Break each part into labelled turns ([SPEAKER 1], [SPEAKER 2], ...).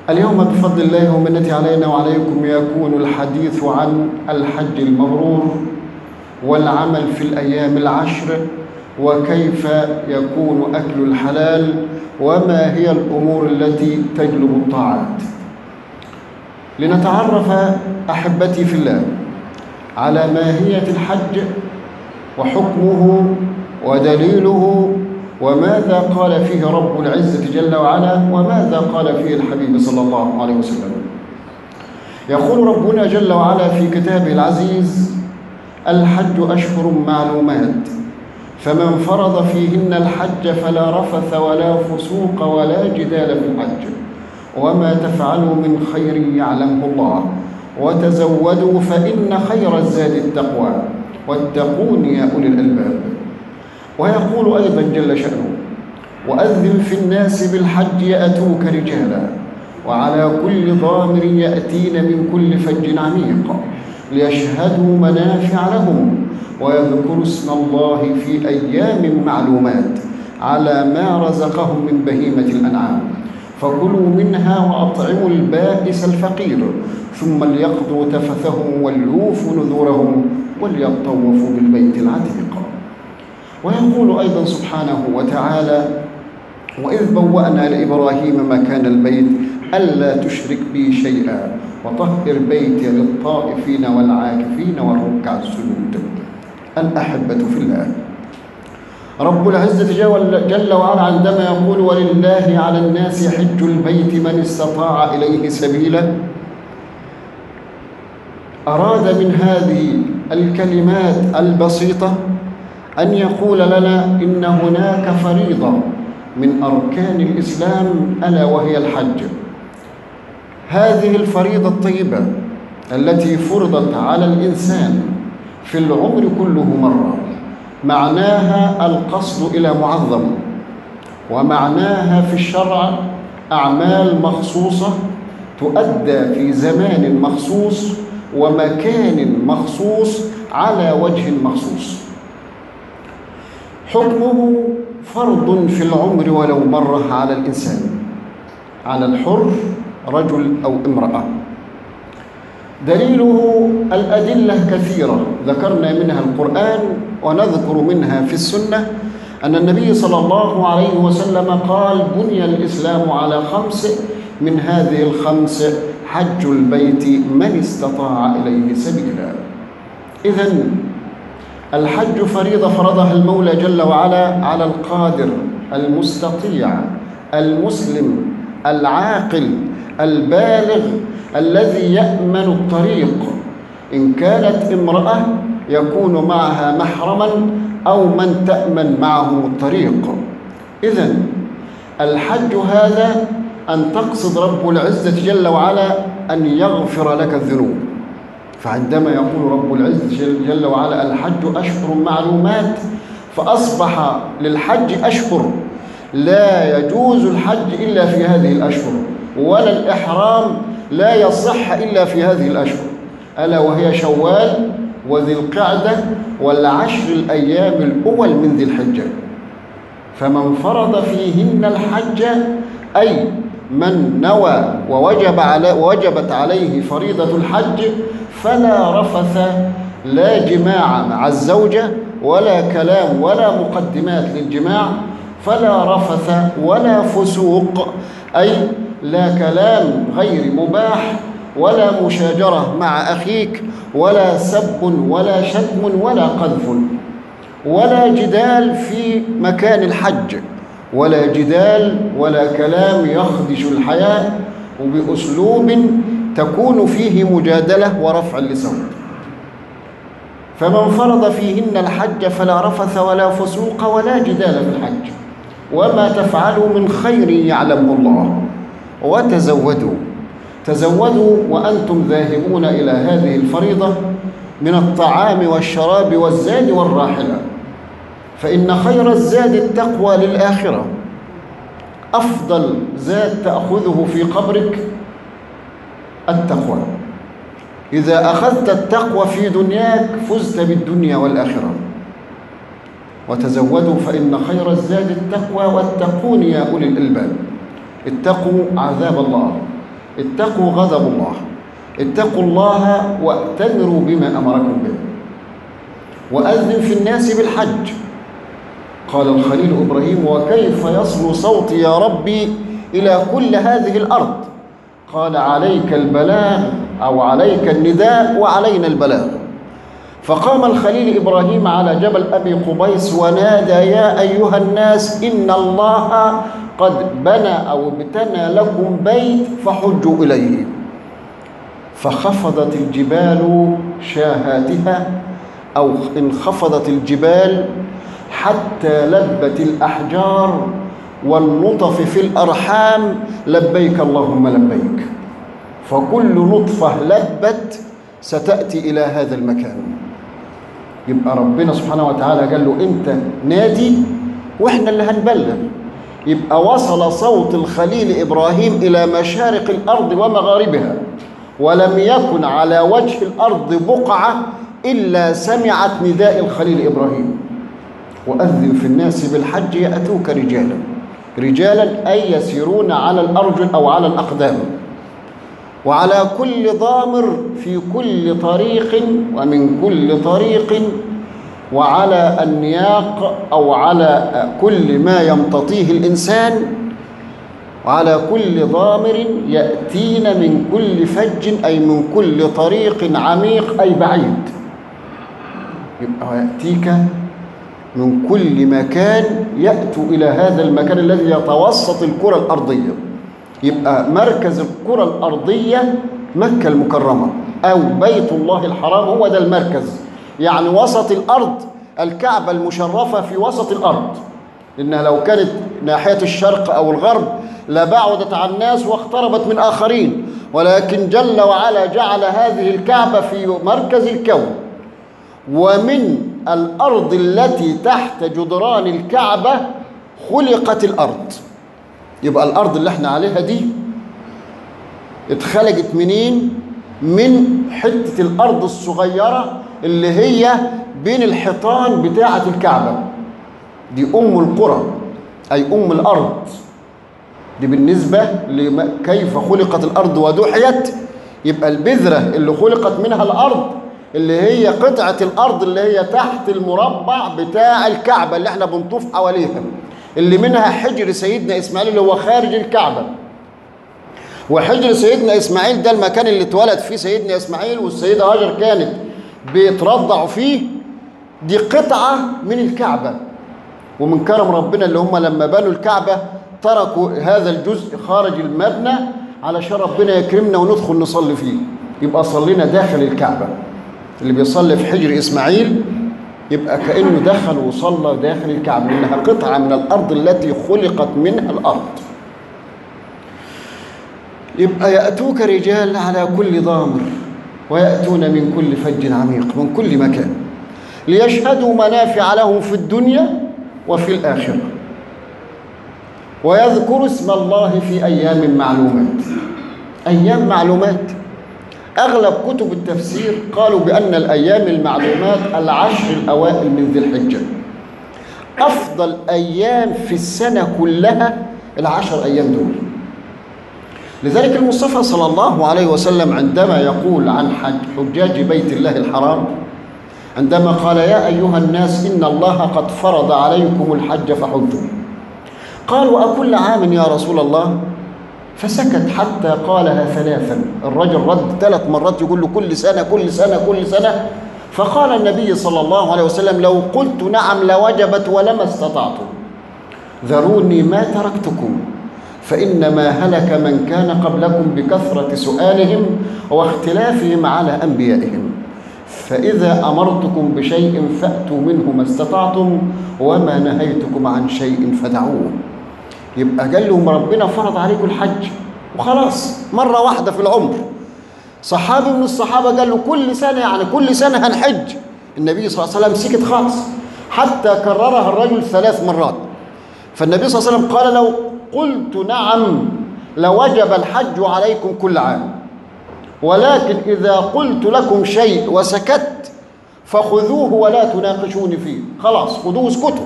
[SPEAKER 1] اليوم بفضل الله ومنته علينا وعليكم يكون الحديث عن الحج المبرور والعمل في الأيام العشر وكيف يكون أكل الحلال وما هي الأمور التي تجلب الطاعات لنتعرف أحبتي في الله على ماهية الحج وحكمه ودليله وماذا قال فيه رب العزة جل وعلا وماذا قال فيه الحبيب صلى الله عليه وسلم يقول ربنا جل وعلا في كتابه العزيز الحج أشهر معلومات فمن فرض فيهن الحج فلا رفث ولا فسوق ولا جدال في الحج وما تفعلوا من خير يعلمه الله وتزودوا فإن خير الزاد التقوى واتقون يا أولي الألباب ويقول أيضا جل شأنه وأذن في الناس بالحج يأتوك رجالا وعلى كل ضامر يأتين من كل فج عميق ليشهدوا منافع لهم ويذكروا اسم الله في أيام معلومات على ما رزقهم من بهيمة الأنعام فكلوا منها وأطعموا البائس الفقير ثم ليقضوا تفثهم وليوفوا نذورهم وليطوفوا بالبيت العتيق ويقول أيضا سبحانه وتعالى وإذ بوأنا لإبراهيم مكان البيت ألا تشرك بي شيئا وطهر بيتي للطائفين والعاكفين والركع السجود الأحبة في الله رب العزة جل وعلا عندما يقول ولله على الناس حج البيت من استطاع إليه سبيلا أراد من هذه الكلمات البسيطة أن يقول لنا إن هناك فريضة من أركان الإسلام ألا وهي الحج هذه الفريضة الطيبة التي فرضت على الإنسان في العمر كله مرة معناها القصد إلى معظم ومعناها في الشرع أعمال مخصوصة تؤدى في زمان مخصوص ومكان مخصوص على وجه مخصوص حكمه فرض في العمر ولو مرة على الإنسان على الحر رجل أو امرأة دليله الأدلة كثيرة ذكرنا منها القرآن ونذكر منها في السنة أن النبي صلى الله عليه وسلم قال بني الإسلام على خمس من هذه الخمس حج البيت من استطاع إليه سبيلا إذا الحج فريضة فرضها المولى جل وعلا على القادر المستطيع المسلم العاقل البالغ الذي يأمن الطريق إن كانت امرأة يكون معها محرما أو من تأمن معه الطريق إذا الحج هذا أن تقصد رب العزة جل وعلا أن يغفر لك الذنوب فعندما يقول رب العزة جل وعلا الحج أشهر معلومات فأصبح للحج أشهر لا يجوز الحج إلا في هذه الأشهر ولا الإحرام لا يصح إلا في هذه الأشهر ألا وهي شوال وذي القعدة والعشر الأيام الأول من ذي الحجة فمن فرض فيهن الحج أي من نوى ووجب على وجبت عليه فريضة الحج فلا رفث لا جماع مع الزوجة ولا كلام ولا مقدمات للجماع فلا رفث ولا فسوق أي لا كلام غير مباح ولا مشاجرة مع أخيك ولا سب ولا شتم ولا قذف ولا جدال في مكان الحج ولا جدال ولا كلام يخدش الحياة وبأسلوب تكون فيه مجادلة ورفع لصوت فمن فرض فيهن الحج فلا رفث ولا فسوق ولا جدال في الحج وما تفعلوا من خير يعلمه الله وتزودوا تزودوا وأنتم ذاهبون إلى هذه الفريضة من الطعام والشراب والزاد والراحلة فإن خير الزاد التقوى للآخرة أفضل زاد تأخذه في قبرك التقوى إذا أخذت التقوى في دنياك فزت بالدنيا والآخرة وتزودوا فإن خير الزاد التقوى واتقون يا أولي الألباب اتقوا عذاب الله اتقوا غضب الله اتقوا الله واتمروا بما أمركم به وأذن في الناس بالحج قال الخليل إبراهيم وكيف يصل صوتي يا ربي إلى كل هذه الأرض قال عليك البلاغ أو عليك النداء وعلينا البلاغ فقام الخليل إبراهيم على جبل أبي قبيس ونادى يا أيها الناس إن الله قد بنى أو ابتنى لكم بيت فحجوا إليه فخفضت الجبال شاهاتها أو انخفضت الجبال حتى لبت الأحجار والنطف في الأرحام لبيك اللهم لبيك فكل نطفة لبت ستأتي إلى هذا المكان يبقى ربنا سبحانه وتعالى قال له أنت نادي وإحنا اللي هنبلغ يبقى وصل صوت الخليل إبراهيم إلى مشارق الأرض ومغاربها ولم يكن على وجه الأرض بقعة إلا سمعت نداء الخليل إبراهيم وأذن في الناس بالحج يأتوك رجالا رجالا أي يسيرون على الأرجل أو على الأقدام وعلى كل ضامر في كل طريق ومن كل طريق وعلى النياق أو على كل ما يمتطيه الإنسان وعلى كل ضامر يأتين من كل فج أي من كل طريق عميق أي بعيد يبقى يأتيك من كل مكان يأتوا إلى هذا المكان الذي يتوسط الكرة الأرضية يبقى مركز الكرة الأرضية مكة المكرمة أو بيت الله الحرام هو ده المركز يعني وسط الأرض الكعبة المشرفة في وسط الأرض إنها لو كانت ناحية الشرق أو الغرب لبعدت عن الناس واقتربت من آخرين ولكن جل وعلا جعل هذه الكعبة في مركز الكون ومن الأرض التي تحت جدران الكعبة خلقت الأرض يبقى الأرض اللي احنا عليها دي اتخلقت منين؟ من حتة الأرض الصغيرة اللي هي بين الحيطان بتاعة الكعبة دي أم القرى أي أم الأرض دي بالنسبة لكيف خلقت الأرض ودحيت يبقى البذرة اللي خلقت منها الأرض اللي هي قطعة الأرض اللي هي تحت المربع بتاع الكعبة اللي احنا بنطوف حواليها اللي منها حجر سيدنا إسماعيل اللي هو خارج الكعبة وحجر سيدنا إسماعيل ده المكان اللي اتولد فيه سيدنا إسماعيل والسيدة هاجر كانت بيترضعوا فيه دي قطعة من الكعبة ومن كرم ربنا اللي هم لما بنوا الكعبة تركوا هذا الجزء خارج المبنى علشان ربنا يكرمنا وندخل نصلي فيه يبقى صلينا داخل الكعبة اللي بيصلي في حجر إسماعيل يبقى كأنه دخل وصلى داخل الكعبة لأنها قطعة من الأرض التي خلقت منها الأرض يبقى يأتوك رجال على كل ضامر ويأتون من كل فج عميق من كل مكان ليشهدوا منافع لهم في الدنيا وفي الآخرة ويذكروا اسم الله في أيام معلومات أيام معلومات أغلب كتب التفسير قالوا بأن الأيام المعلومات العشر الأوائل من ذي الحجة أفضل أيام في السنة كلها العشر أيام دول لذلك المصطفى صلى الله عليه وسلم عندما يقول عن حجاج بيت الله الحرام عندما قال يا أيها الناس إن الله قد فرض عليكم الحج فحجوا قالوا أكل عام يا رسول الله فسكت حتى قالها ثلاثا الرجل رد ثلاث مرات يقول له كل سنة كل سنة كل سنة فقال النبي صلى الله عليه وسلم لو قلت نعم لوجبت ولما استطعتم ذروني ما تركتكم فإنما هلك من كان قبلكم بكثرة سؤالهم واختلافهم على أنبيائهم فإذا أمرتكم بشيء فأتوا منه ما استطعتم وما نهيتكم عن شيء فدعوه يبقى قال لهم ربنا فرض عليكم الحج وخلاص مرة واحدة في العمر صحابي من الصحابة قال له كل سنة يعني كل سنة هنحج النبي صلى الله عليه وسلم سكت خالص حتى كررها الرجل ثلاث مرات فالنبي صلى الله عليه وسلم قال لو قلت نعم لوجب الحج عليكم كل عام ولكن إذا قلت لكم شيء وسكت فخذوه ولا تناقشوني فيه خلاص خذوه اسكتوا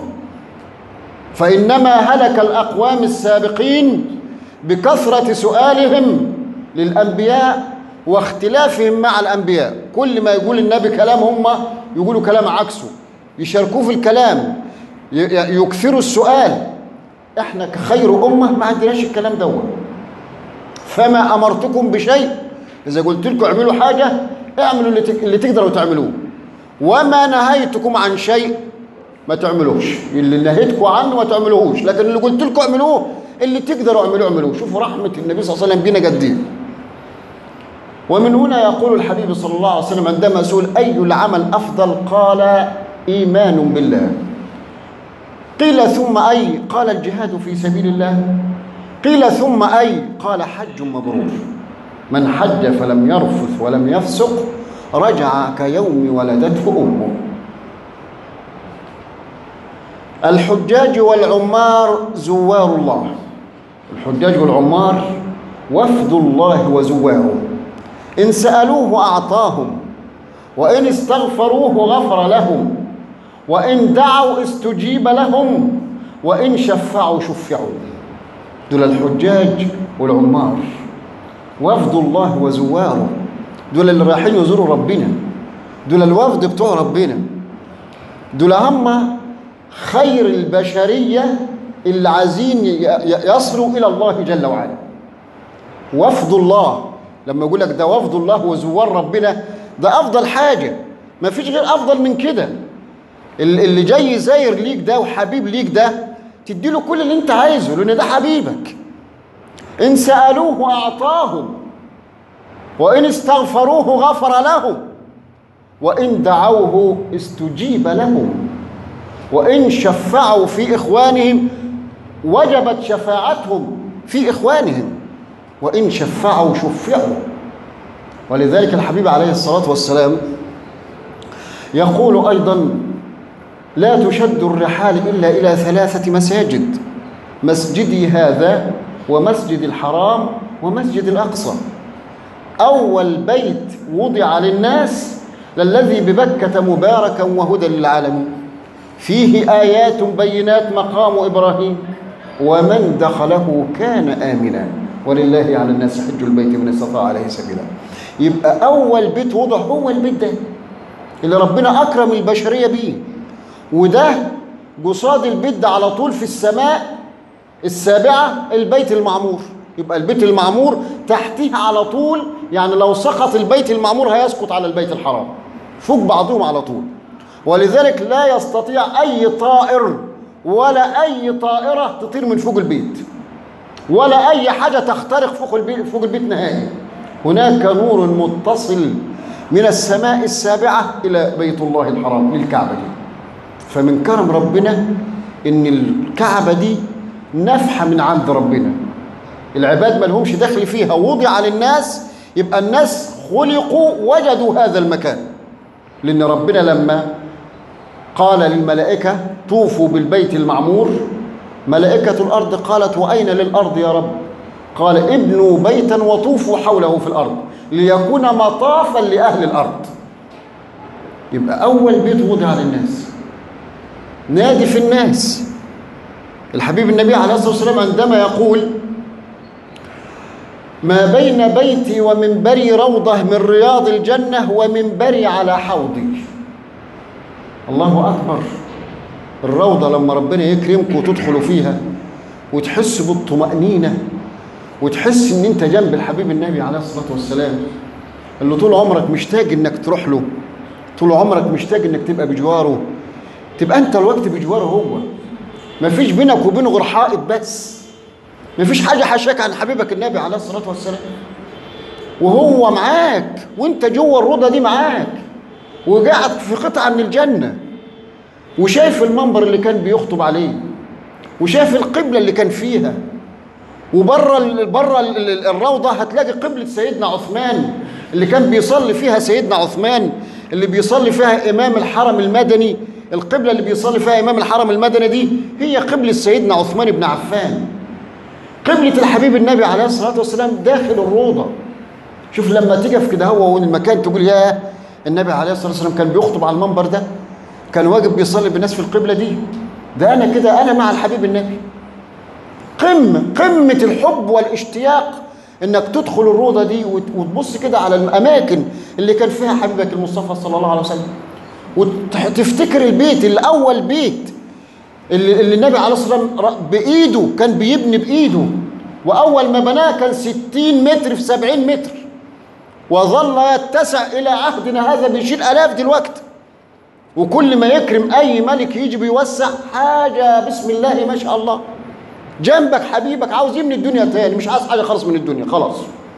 [SPEAKER 1] فإنما هلك الأقوام السابقين بكثرة سؤالهم للأنبياء واختلافهم مع الأنبياء كل ما يقول النبي كلام هم يقولوا كلام عكسه يشاركوه في الكلام ي- ي- يكثروا السؤال احنا كخير أمة ما عندناش الكلام دوت فما أمرتكم بشيء إذا قلت لكم اعملوا حاجة اعملوا اللي, تك... اللي تقدروا تعملوه وما نهيتكم عن شيء ما تعملوش اللي نهيتكم عنه ما تعملوهوش لكن اللي قلت لكم اعملوه اللي تقدروا اعملوه اعملوه شوفوا رحمة النبي صلى الله عليه وسلم بينا قد ايه ومن هنا يقول الحبيب صلى الله عليه وسلم عندما سئل أي العمل أفضل قال إيمان بالله قيل ثم أي قال الجهاد في سبيل الله قيل ثم أي قال حج مبرور من حج فلم يرفث ولم يفسق رجع كيوم ولدته أمه الحجاج والعمار زوار الله الحجاج والعمار وفد الله وزواره إن سألوه أعطاهم وإن استغفروه غفر لهم وإن دعوا استجيب لهم وإن شفعوا شفعوا دول الحجاج والعمار وفد الله وزواره دول اللي رايحين يزوروا ربنا دول الوفد بتوع ربنا دول هم خير البشرية اللي عايزين ي- ي- يصلوا إلى الله جل وعلا وفد الله لما يقول لك ده وفد الله وزوار ربنا ده أفضل حاجة ما فيش غير أفضل من كده ال- اللي جاي زاير ليك ده وحبيب ليك ده تديله كل اللي انت عايزه لأن ده حبيبك إن سألوه أعطاهم وإن استغفروه غفر لهم وإن دعوه استجيب لهم وإن شفعوا في إخوانهم وجبت شفاعتهم في إخوانهم وإن شفعوا شفعوا ولذلك الحبيب عليه الصلاة والسلام يقول أيضا لا تشد الرحال إلا إلى ثلاثة مساجد مسجدي هذا ومسجد الحرام ومسجد الأقصى أول بيت وضع للناس للذي ببكة مباركا وهدى للعالمين فيه آيات بينات مقام إبراهيم ومن دخله كان آمنا ولله على الناس حج البيت من استطاع عليه سبيلا يبقى أول بيت وضع هو البيت ده اللي ربنا أكرم البشرية بيه وده قصاد البيت ده على طول في السماء السابعة البيت المعمور يبقى البيت المعمور تحتيه على طول يعني لو سقط البيت المعمور هيسقط على البيت الحرام فوق بعضهم على طول ولذلك لا يستطيع أي طائر ولا أي طائرة تطير من فوق البيت ولا أي حاجة تخترق فوق البيت, فوق البيت نهائي هناك نور متصل من السماء السابعة إلى بيت الله الحرام للكعبة دي فمن كرم ربنا إن الكعبة دي نفحة من عند ربنا العباد ما لهمش دخل فيها وضع للناس يبقى الناس خلقوا وجدوا هذا المكان لأن ربنا لما قال للملائكة طوفوا بالبيت المعمور ملائكة الأرض قالت وأين للأرض يا رب قال ابنوا بيتا وطوفوا حوله في الأرض ليكون مطافا لأهل الأرض يبقى أول بيت وضع للناس نادي في الناس الحبيب النبي عليه الصلاة والسلام عندما يقول ما بين بيتي ومنبري روضة من رياض الجنة ومنبري على حوضي الله أكبر الروضة لما ربنا يكرمك وتدخلوا فيها وتحس بالطمأنينة وتحس ان انت جنب الحبيب النبي عليه الصلاة والسلام اللي طول عمرك مشتاق انك تروح له طول عمرك مشتاق انك تبقى بجواره تبقى انت الوقت بجواره هو مفيش بينك وبينه غير حائط بس مفيش حاجة حاشاك عن حبيبك النبي عليه الصلاة والسلام وهو معاك وانت جوه الروضة دي معاك وقاعد في قطعة من الجنة وشايف المنبر اللي كان بيخطب عليه وشايف القبلة اللي كان فيها وبره ال- بره ال- ال- الروضة هتلاقي قبلة سيدنا عثمان اللي كان بيصلي فيها سيدنا عثمان اللي بيصلي فيها إمام الحرم المدني القبلة اللي بيصلي فيها إمام الحرم المدني دي هي قبلة سيدنا عثمان بن عفان قبلة الحبيب النبي عليه الصلاة والسلام داخل الروضة شوف لما تقف كده هو والمكان تقول يا النبي عليه الصلاة والسلام كان بيخطب على المنبر ده كان واقف بيصلي بالناس في القبلة دي ده أنا كده أنا مع الحبيب النبي قمة قمة الحب والاشتياق انك تدخل الروضه دي وت- وتبص كده على الاماكن اللي كان فيها حبيبك المصطفى صلى الله عليه وسلم وتفتكر البيت الاول بيت اللي, اللي النبي عليه الصلاه والسلام ر- بايده كان بيبني بايده واول ما بناه كان 60 متر في 70 متر وظل يتسع الى عهدنا هذا بيشيل الاف دلوقتي وكل ما يكرم اي ملك يجي بيوسع حاجه بسم الله ما شاء الله جنبك حبيبك عاوز يبني الدنيا تاني مش عايز حاجه خالص من الدنيا خلاص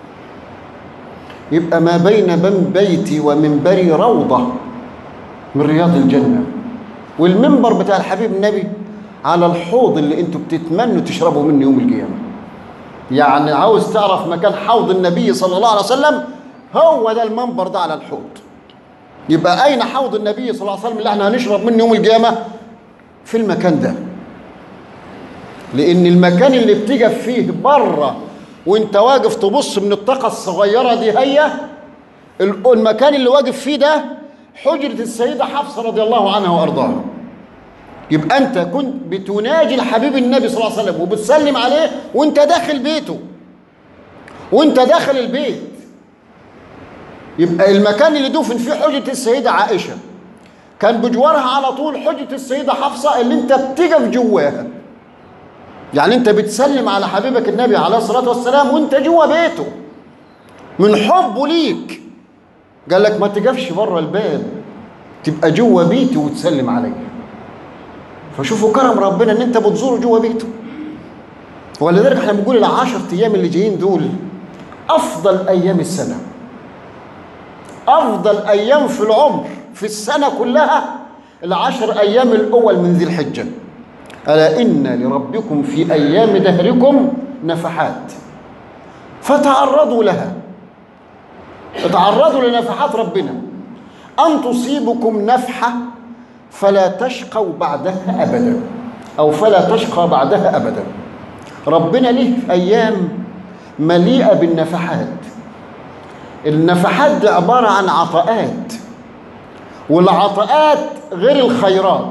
[SPEAKER 1] يبقى ما بين من بيتي ومنبري روضه من رياض الجنه والمنبر بتاع الحبيب النبي على الحوض اللي انتوا بتتمنوا تشربوا منه يوم القيامه يعني عاوز تعرف مكان حوض النبي صلى الله عليه وسلم هو ده المنبر ده على الحوض يبقى اين حوض النبي صلى الله عليه وسلم اللي احنا هنشرب منه يوم القيامه في المكان ده لان المكان اللي بتقف فيه بره وانت واقف تبص من الطاقه الصغيره دي هي ال- المكان اللي واقف فيه ده حجره السيده حفصه رضي الله عنها وارضاها يبقى انت كنت بتناجي الحبيب النبي صلى الله عليه وسلم وبتسلم عليه وانت داخل بيته وانت داخل البيت يبقى المكان اللي دفن فيه حجة السيدة عائشة كان بجوارها على طول حجة السيدة حفصة اللي انت بتقف جواها يعني انت بتسلم على حبيبك النبي عليه الصلاة والسلام وانت جوا بيته من حبه ليك قال لك ما تقفش بره الباب تبقى جوا بيته وتسلم عليه فشوفوا كرم ربنا ان انت بتزوره جوا بيته ولذلك احنا بنقول العشر ايام اللي جايين دول افضل ايام السنه افضل ايام في العمر في السنه كلها العشر ايام الاول من ذي الحجه الا ان لربكم في ايام دهركم نفحات فتعرضوا لها تعرضوا لنفحات ربنا ان تصيبكم نفحه فلا تشقوا بعدها ابدا او فلا تشقى بعدها ابدا ربنا له في ايام مليئه بالنفحات النفحات دي عباره عن عطاءات والعطاءات غير الخيرات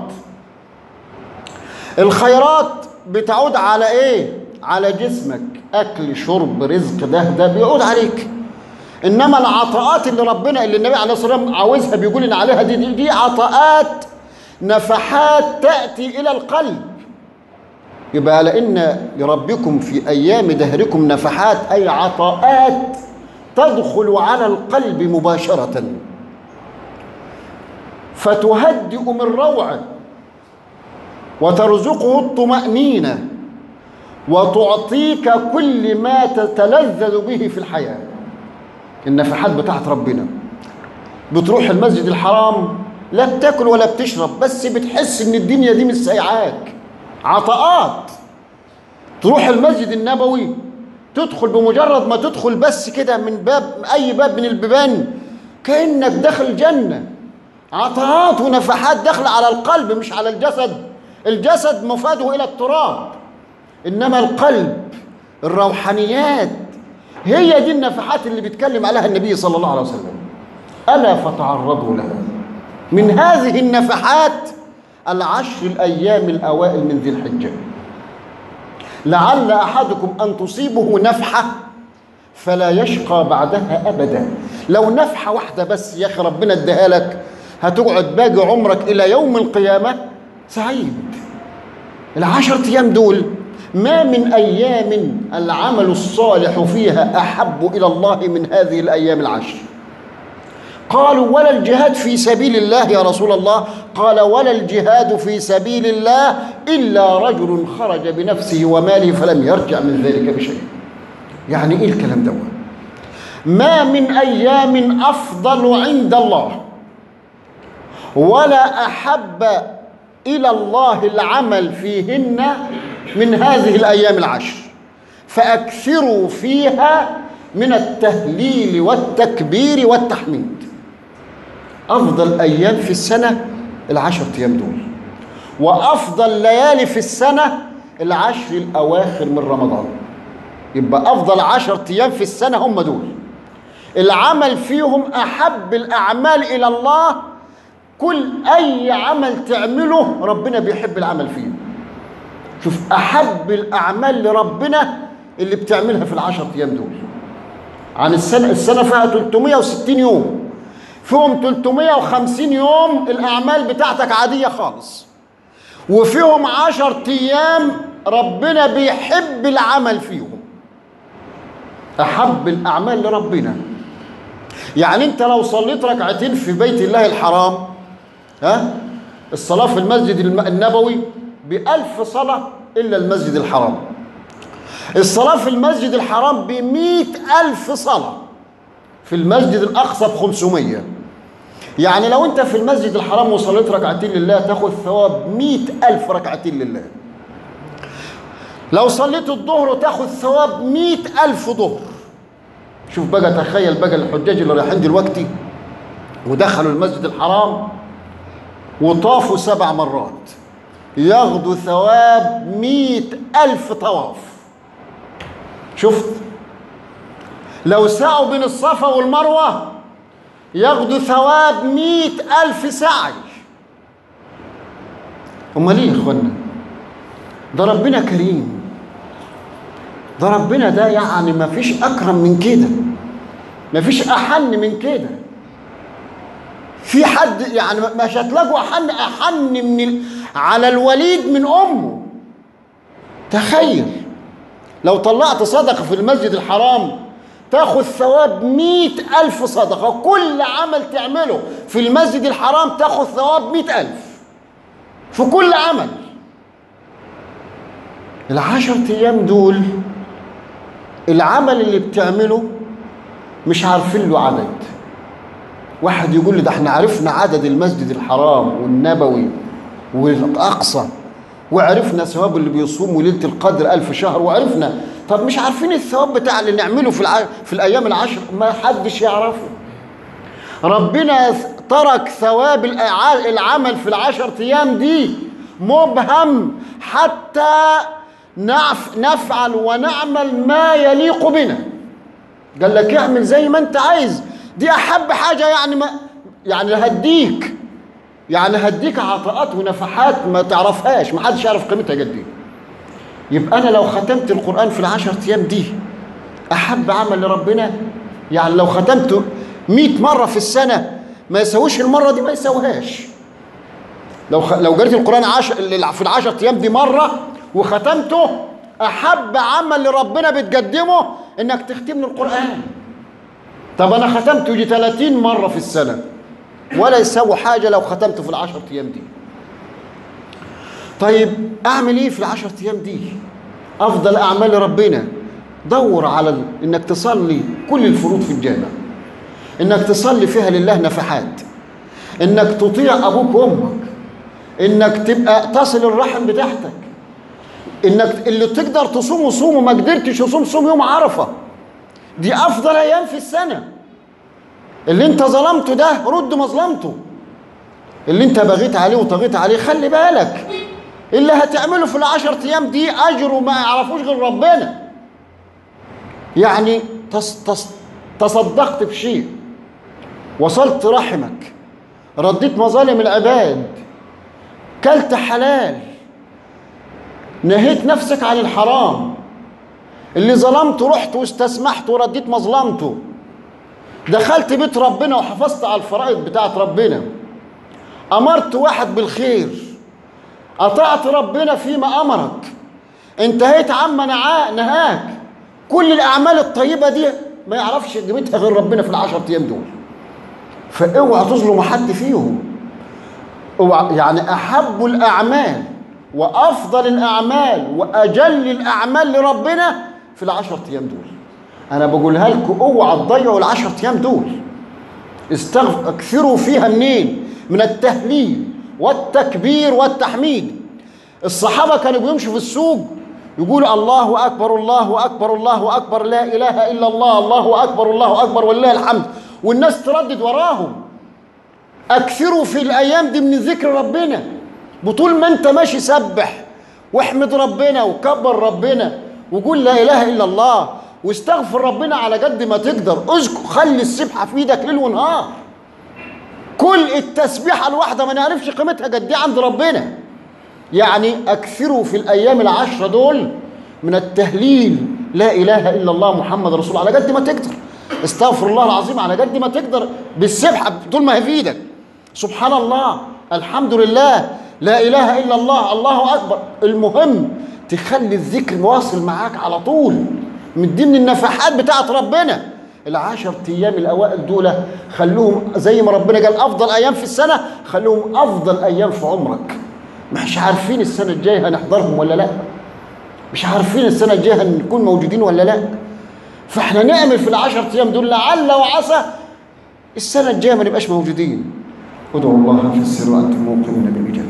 [SPEAKER 1] الخيرات بتعود على ايه على جسمك اكل شرب رزق ده ده بيعود عليك انما العطاءات اللي ربنا اللي النبي عليه الصلاه والسلام عاوزها بيقول ان عليها دي دي, دي عطاءات نفحات تاتي الى القلب يبقى لان لربكم في ايام دهركم نفحات اي عطاءات تدخل على القلب مباشره فتهدئ من روعه وترزقه الطمانينه وتعطيك كل ما تتلذذ به في الحياه النفحات بتاعت ربنا بتروح المسجد الحرام لا بتاكل ولا بتشرب بس بتحس ان الدنيا دي مش سايعاك عطاءات تروح المسجد النبوي تدخل بمجرد ما تدخل بس كده من باب اي باب من البيبان كانك داخل جنه عطاءات ونفحات داخله على القلب مش على الجسد الجسد مفاده الى التراب انما القلب الروحانيات هي دي النفحات اللي بيتكلم عليها النبي صلى الله عليه وسلم الا فتعرضوا لها من هذه النفحات العشر الايام الاوائل من ذي الحجه لعل احدكم ان تصيبه نفحه فلا يشقى بعدها ابدا لو نفحه واحده بس يا اخي ربنا اداها لك هتقعد باقي عمرك الى يوم القيامه سعيد العشر ايام دول ما من ايام العمل الصالح فيها احب الى الله من هذه الايام العشر قالوا ولا الجهاد في سبيل الله يا رسول الله قال ولا الجهاد في سبيل الله الا رجل خرج بنفسه وماله فلم يرجع من ذلك بشيء يعني ايه الكلام ده ما من ايام افضل عند الله ولا احب الى الله العمل فيهن من هذه الايام العشر فاكثروا فيها من التهليل والتكبير والتحميد افضل ايام في السنه العشر ايام دول وافضل ليالي في السنه العشر الاواخر من رمضان يبقى افضل عشر ايام في السنه هم دول العمل فيهم احب الاعمال الى الله كل اي عمل تعمله ربنا بيحب العمل فيه شوف احب الاعمال لربنا اللي بتعملها في العشر ايام دول عن السنة السنة فيها 360 يوم فيهم 350 يوم الأعمال بتاعتك عادية خالص وفيهم 10 أيام ربنا بيحب العمل فيهم أحب الأعمال لربنا يعني أنت لو صليت ركعتين في بيت الله الحرام ها الصلاة في المسجد الم- النبوي بألف صلاة إلا المسجد الحرام الصلاة في المسجد الحرام بمئة ألف صلاة في المسجد الأقصى بخمسمية يعني لو أنت في المسجد الحرام وصليت ركعتين لله تاخذ ثواب مئة ألف ركعتين لله لو صليت الظهر تاخذ ثواب مئة ألف ظهر شوف بقى تخيل بقى الحجاج اللي رايحين دلوقتي ودخلوا المسجد الحرام وطافوا سبع مرات ياخدوا ثواب مئة ألف طواف شفت لو سعوا بين الصفا والمروة ياخدوا ثواب مئة ألف سعي أمال إيه يا إخوانا ده ربنا كريم ده ربنا ده يعني ما فيش أكرم من كده ما فيش أحن من كده في حد يعني مش هتلاقوا أحن أحن من ال... على الوليد من أمه تخيل لو طلعت صدقة في المسجد الحرام تاخذ ثواب مئة ألف صدقة كل عمل تعمله في المسجد الحرام تاخذ ثواب مئة ألف في كل عمل العشر أيام دول العمل اللي بتعمله مش عارفين له عدد واحد يقول لي ده احنا عرفنا عدد المسجد الحرام والنبوي والأقصى وعرفنا ثواب اللي بيصوموا ليلة القدر ألف شهر وعرفنا طب مش عارفين الثواب بتاع اللي نعمله في الع... في الأيام العشر ما حدش يعرفه ربنا ترك ثواب الأع- العمل في العشر أيام دي مبهم حتى نعف نفعل ونعمل ما يليق بنا قال لك اعمل زي ما انت عايز دي احب حاجه يعني ما يعني هديك يعني هديك عطاءات ونفحات ما تعرفهاش ما حدش يعرف قيمتها قد ايه يبقى انا لو ختمت القران في العشر ايام دي احب عمل لربنا يعني لو ختمته 100 مره في السنه ما يساويش المره دي ما يساويهاش لو خ... لو قريت القران عش... في العشر ايام دي مره وختمته احب عمل لربنا بتقدمه انك تختم له القران طب انا ختمته يجي 30 مره في السنه ولا يساوي حاجه لو ختمته في العشر ايام دي طيب اعمل ايه في العشر ايام دي افضل اعمال ربنا دور على ال- انك تصلي كل الفروض في الجامع انك تصلي فيها لله نفحات انك تطيع ابوك وامك انك تبقى تصل الرحم بتاعتك انك اللي تقدر تصوم صوم وما قدرتش تصوم صوم يوم عرفه دي افضل ايام في السنه اللي انت ظلمته ده رد مظلمته اللي انت بغيت عليه وطغيت عليه خلي بالك اللي هتعمله في العشر ايام دي اجره ما يعرفوش غير ربنا يعني تص تص تصدقت بشيء وصلت رحمك رديت مظالم العباد كلت حلال نهيت نفسك عن الحرام اللي ظلمته رحت واستسمحت ورديت مظلمته دخلت بيت ربنا وحافظت على الفرائض بتاعت ربنا امرت واحد بالخير اطعت ربنا فيما امرك انتهيت عما نعا- نهاك كل الاعمال الطيبه دي ما يعرفش قيمتها غير ربنا في العشر ايام دول فاوعى تظلم حد فيهم اوعى يعني احب الاعمال وافضل الاعمال واجل الاعمال لربنا في العشر ايام دول انا بقولها لكم اوعى تضيعوا العشر ايام دول استغفر اكثروا فيها منين من التهليل والتكبير والتحميد الصحابه كانوا بيمشوا في السوق يقولوا الله اكبر الله اكبر الله اكبر لا اله الا الله الله اكبر الله اكبر ولله الحمد والناس تردد وراهم اكثروا في الايام دي من ذكر ربنا بطول ما انت ماشي سبح واحمد ربنا وكبر ربنا وقول لا اله الا الله واستغفر ربنا على قد ما تقدر اذكر خلي السبحه في ايدك ليل ونهار كل التسبيحه الواحده ما نعرفش قيمتها قد ايه عند ربنا يعني اكثروا في الايام العشره دول من التهليل لا اله الا الله محمد رسول الله على قد ما تقدر استغفر الله العظيم على قد ما تقدر بالسبحة طول ما هي في ايدك سبحان الله الحمد لله لا اله الا الله الله اكبر المهم تخلي الذكر واصل معاك على طول من ضمن النفحات بتاعت ربنا العشر ايام الاوائل دول خلوهم زي ما ربنا قال افضل ايام في السنه خلوهم افضل ايام في عمرك مش عارفين السنه الجايه هنحضرهم ولا لا مش عارفين السنه الجايه هنكون موجودين ولا لا فاحنا نعمل في العشر ايام دول لعل وعسى السنه الجايه ما نبقاش موجودين ادعوا الله في السر وانتم موقنون بالاجابه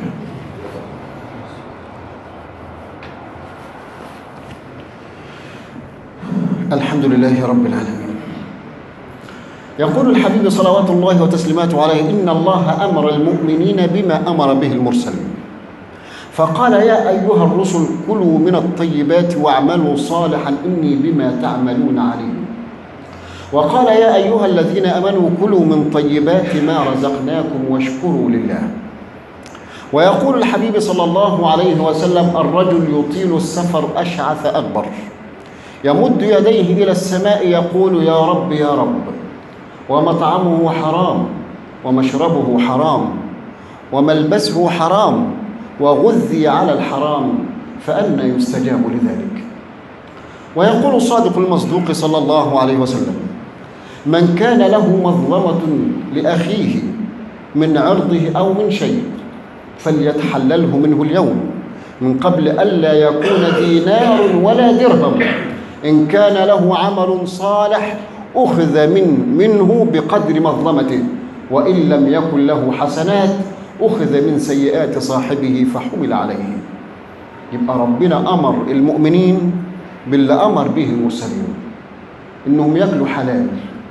[SPEAKER 1] الحمد لله رب العالمين يقول الحبيب صلوات الله وتسليماته عليه ان الله امر المؤمنين بما امر به المرسلين فقال يا ايها الرسل كلوا من الطيبات واعملوا صالحا اني بما تعملون عليم وقال يا ايها الذين امنوا كلوا من طيبات ما رزقناكم واشكروا لله ويقول الحبيب صلى الله عليه وسلم الرجل يطيل السفر اشعث اكبر يمد يديه الى السماء يقول يا رب يا رب ومطعمه حرام ومشربه حرام وملبسه حرام وغذي على الحرام فأنى يستجاب لذلك ويقول الصادق المصدوق صلى الله عليه وسلم من كان له مظلمة لأخيه من عرضه أو من شيء فليتحلله منه اليوم من قبل ألا يكون دينار ولا درهم إن كان له عمل صالح أخذ من منه بقدر مظلمته وإن لم يكن له حسنات أخذ من سيئات صاحبه فحمل عليه يبقى ربنا أمر المؤمنين باللي أمر به المرسلين إنهم يأكلوا حلال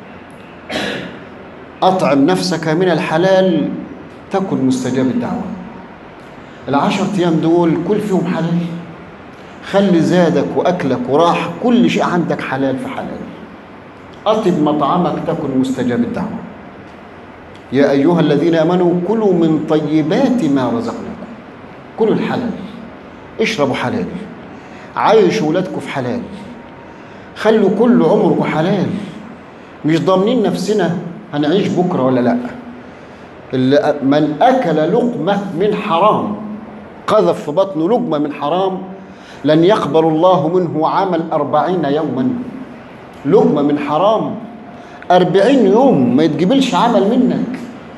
[SPEAKER 1] أطعم نفسك من الحلال تكن مستجاب الدعوة العشر أيام دول كل فيهم حلال خلي زادك وأكلك وراح كل شيء عندك حلال في حلال أطب مطعمك تكن مستجاب الدعوة يا أيها الذين آمنوا كلوا من طيبات ما رزقناكم كلوا الحلال اشربوا حلال عايشوا ولادكم في حلال خلوا كل عمركم حلال مش ضامنين نفسنا هنعيش بكرة ولا لا اللي من أكل لقمة من حرام قذف في بطنه لقمة من حرام لن يقبل الله منه عمل أربعين يوما لقمة من حرام أربعين يوم ما يتجبلش عمل منك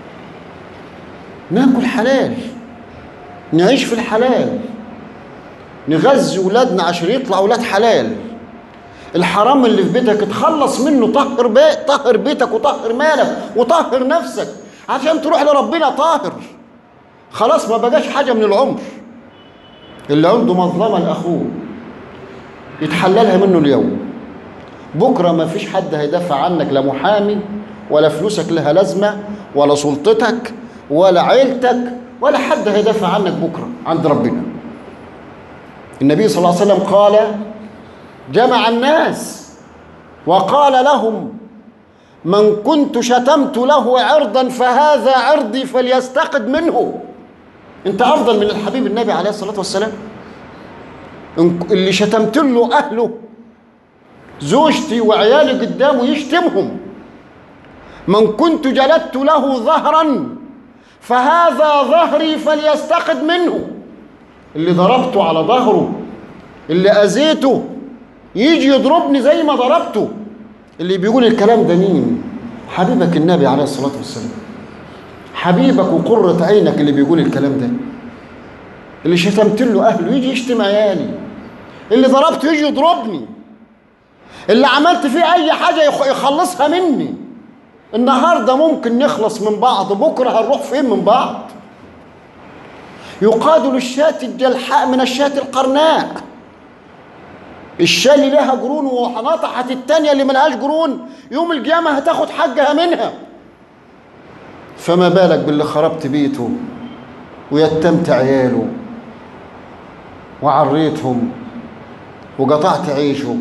[SPEAKER 1] ناكل حلال نعيش في الحلال نغذي ولادنا عشان يطلعوا ولاد حلال الحرام اللي في بيتك اتخلص منه طهر بيت طهر بيتك وطهر مالك وطهر نفسك عشان تروح لربنا طاهر خلاص ما بقاش حاجه من العمر اللي عنده مظلمه لاخوه يتحللها منه اليوم بكره ما فيش حد هيدافع عنك لا محامي ولا فلوسك لها لازمه ولا سلطتك ولا عيلتك ولا حد هيدافع عنك بكره عند ربنا النبي صلى الله عليه وسلم قال جمع الناس وقال لهم من كنت شتمت له عرضا فهذا عرضي فليستقد منه انت افضل من الحبيب النبي عليه الصلاه والسلام اللي شتمت له اهله زوجتي وعيالي قدامه يشتمهم من كنت جلدت له ظهرا فهذا ظهري فليستقد منه اللي ضربته على ظهره اللي اذيته يجي يضربني زي ما ضربته اللي بيقول الكلام ده مين حبيبك النبي عليه الصلاه والسلام حبيبك وقرة عينك اللي بيقول الكلام ده اللي شتمت له اهله يجي يشتم عيالي اللي ضربته يجي يضربني اللي عملت فيه اي حاجه يخلصها مني النهارده ممكن نخلص من بعض بكره هنروح فين من بعض يقاد للشاة الجلحاء من الشاة القرناء الشاة اللي لها قرون ونطحت التانية اللي ملهاش قرون يوم القيامة هتاخد حقها منها فما بالك باللي خربت بيته ويتمت عياله وعريتهم وقطعت عيشه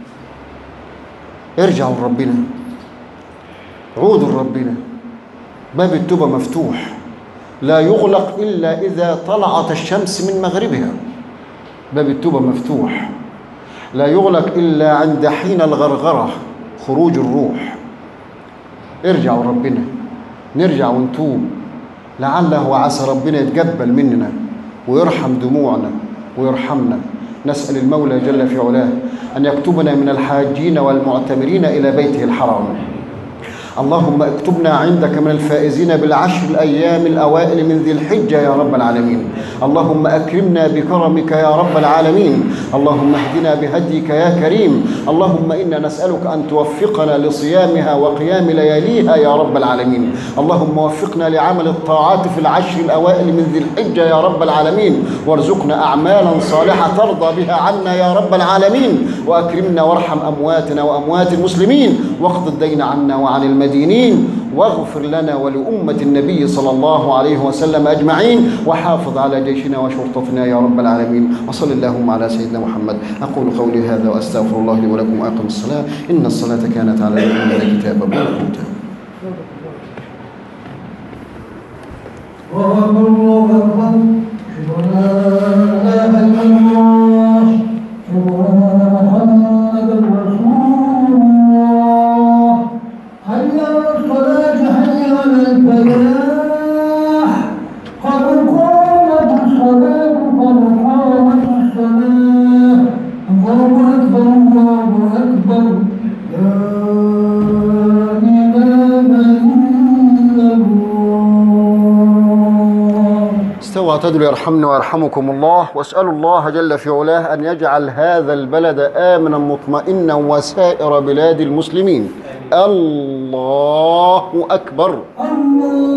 [SPEAKER 1] ارجعوا لربنا عودوا لربنا باب التوبة مفتوح لا يغلق إلا إذا طلعت الشمس من مغربها باب التوبة مفتوح لا يغلق إلا عند حين الغرغرة خروج الروح ارجعوا ربنا نرجع ونتوب لعله وعسى ربنا يتقبل مننا ويرحم دموعنا ويرحمنا نسأل المولى جل في علاه أن يكتبنا من الحاجين والمعتمرين إلى بيته الحرام اللهم اكتبنا عندك من الفائزين بالعشر الأيام الأوائل من ذي الحجة يا رب العالمين اللهم أكرمنا بكرمك يا رب العالمين اللهم اهدنا بهديك يا كريم اللهم إنا نسألك أن توفقنا لصيامها وقيام لياليها يا رب العالمين اللهم وفقنا لعمل الطاعات في العشر الأوائل من ذي الحجة يا رب العالمين وارزقنا أعمالا صالحة ترضى بها عنا يا رب العالمين وأكرمنا وارحم أمواتنا وأموات المسلمين واقض الدين عنا وعن المدينين واغفر لنا ولأمة النبي صلى الله عليه وسلم أجمعين وحافظ على جيشنا وشرطتنا يا رب العالمين وصل اللهم على سيدنا محمد أقول قولي هذا وأستغفر الله لي ولكم وأقم الصلاة إن الصلاة كانت على المؤمنين كتابا موقوتا
[SPEAKER 2] الله أكبر أشهد أن لا إله إلا الله أشهد أن محمدا رسول الله حي على الصلاة حي على الفلاح قد قامت الصلاة قد قامت الصلاة الله أكبر الله أكبر لا إله إلا الله
[SPEAKER 1] استوى اعتدلوا يرحمنا ويرحمكم الله واسألوا الله جل في علاه أن يجعل هذا البلد آمنا مطمئنا وسائر بلاد المسلمين الله أكبر
[SPEAKER 2] الله